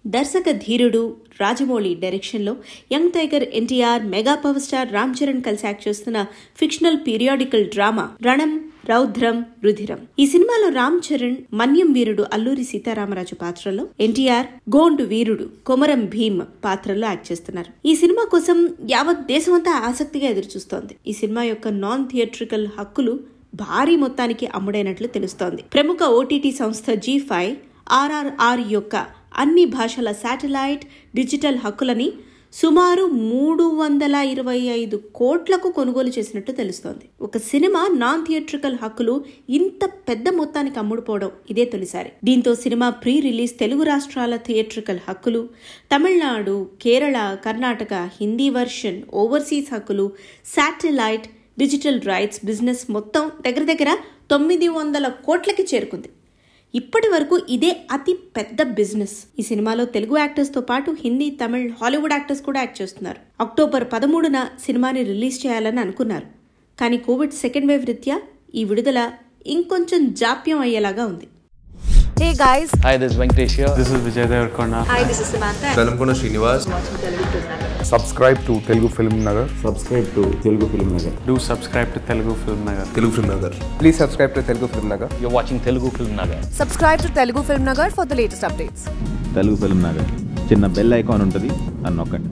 దర్శక ధీరుడు రాజమౌళి డైరెక్షన్లో young tiger NTR mega power star Ram Charan కలిసి యాక్ట్ చేస్తున్న fictional periodical drama Ranam Roudram Rudhiram ఈ సినిమాలో రామ్ చరణ్ మన్యం వీరుడు అల్లూరి సీతారామరాజు పాత్రలో ఎన్టీఆర్ గోండు వీరుడు కొమరం భీమ్ పాత్రలో యాక్ట్ చేస్తున్నారు ఈ సినిమా కోసం యావత్ దేశమంతా ఆసక్తిగా ఎదురుచూస్తోంది ఈ సినిమా యొక్క నాన్ థియేట్రికల్ హక్కులు భారీ మొత్తానికి అమ్ముడైనట్లు తెలుస్తోంది ప్రముఖ ఓటీటీ సంస్థ జీ ఫైవ్ ఆర్ఆర్ఆర్ యొక్క అన్ని భాషల శాటిలైట్ డిజిటల్ హక్కులని సుమారు మూడు వందల ఇరవై ఐదు కోట్లకు కొనుగోలు చేసినట్టు తెలుస్తోంది ఒక సినిమా నాన్ థియేట్రికల్ హక్కులు ఇంత పెద్ద మొత్తానికి అమ్ముడుపోవడం ఇదే తొలిసారి దీంతో సినిమా ప్రీ రిలీజ్ తెలుగు రాష్ట్రాల థియేట్రికల్ హక్కులు తమిళనాడు కేరళ కర్ణాటక హిందీ వర్షన్ ఓవర్సీస్ హక్కులు శాటిలైట్ డిజిటల్ రైట్స్ బిజినెస్ మొత్తం దగ్గర దగ్గర తొమ్మిది వందల కోట్లకి చేరుకుంది ఇప్పటి వరకు ఇదే అతి పెద్ద బిజినెస్ ఈ సినిమాలో తెలుగు యాక్టర్స్ తో పాటు హిందీ తమిళ్ హాలీవుడ్ యాక్టర్స్ కూడా యాక్ట్ చేస్తున్నారు అక్టోబర్ పదమూడున సినిమాని రిలీజ్ చేయాలని అనుకున్నారు కానీ కోవిడ్ సెకండ్ వేవ్ రీత్యా ఈ విడుదల ఇంకొంచెం జాప్యం అయ్యేలాగా ఉంది Hey guys, Hi, this is Venkatesh here. This is Vijay Devarkonda. hi, this is Samantha. Velankonda Srinivas subscribe to Telugu Film Nagar. subscribe to Telugu Film Nagar. Do subscribe to Telugu Film Nagar. Telugu film Nagar Please subscribe to Telugu Film Nagar. You're watching Telugu Film Nagar. Subscribe to Telugu Film Nagar for the latest updates. Telugu film Nagar చిన్న bell icon ఉంటుంది అని నొక్కండి